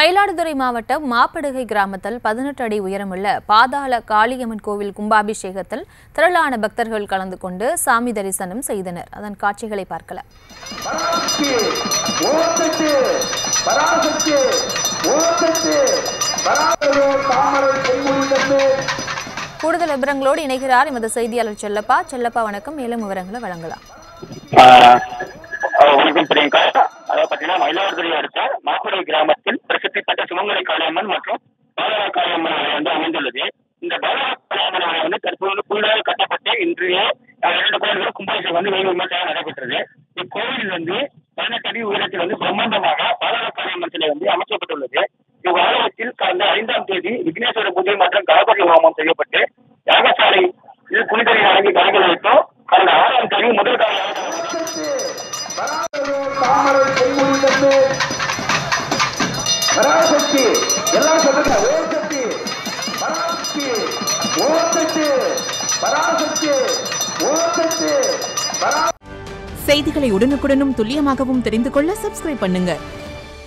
மயிலாடுதுறை மாவட்டம் மாப்படுகை கிராமத்தில் பதினெட்டு அடி உயரமுள்ள பாதாள காளியம்மன் கோவில் கும்பாபிஷேகத்தில் திரளான பக்தர்கள் கலந்து கொண்டு சாமி தரிசனம் செய்தனர் அதன் காட்சிகளை பார்க்கலாம் பராசக்தி ஓசத்து பராசக்தி ஓசத்து பராசரோ தாமரை பொன்முடிந்தது கூடுதல் விவரங்களோடு இணைகிறார் எமது செய்தியாளர் செல்லப்பா செல்லப்பா வணக்கம் மேலும் விவரங்களை வழங்கலாம் ஆஹ் ஆஹ் வணக்கம் பிரியங்கா அதாவது பாத்தீங்கன்னா மயிலாடுதுறை அடுத்த மாப்பிளை கிராமத்தில் பிரசித்தி பெற்ற சிவங்கரை காளியம்மன் மற்றும் பாலவ காளியம்மன் ஆலயம் வந்து அமைந்துள்ளது இந்த பாலவ காளியம்மன் ஆலயம் வந்து தற்போது புதிதாக கட்டப்பட்டு இன்றைய ஆஹ் இரண்டு கோயில்களும் கும்பாபிஷேகம் வந்து வெகு விமர்சையாக நடைபெற்றது இக்கோவில் வந்து பதினெட்டு அடி உயரத்தில் வந்து பிரம்மாண்டமாக பாலவ காளியம்மன் சிலை வந்து அமைக்கப்பட்டுள்ளது இவ்வாலயத்தில் கடந்த ஐந்தாம் தேதி விக்னேஸ்வர பூஜை மற்றும் கணபதி ஹோமம் செய்யப்பட்டு யாகசாலை இது புனிதரை வழங்கி கணக்கில் வைத்தோம் கடந்த ஆறாம் தேதி முதல் காலையாக பராசரோ தாமரை பொன்முடிந்தது பராசக்தி எல்லாம் சொல்லுங்க ஓசக்தி பராசக்தி ஓசத்து பராசக்தி ஓசத்து பரா செய்திகளை உடனுக்குடனும் துல்லியமாகவும் தெரிந்து கொள்ள சப்ஸ்கிரைப் பண்ணுங்க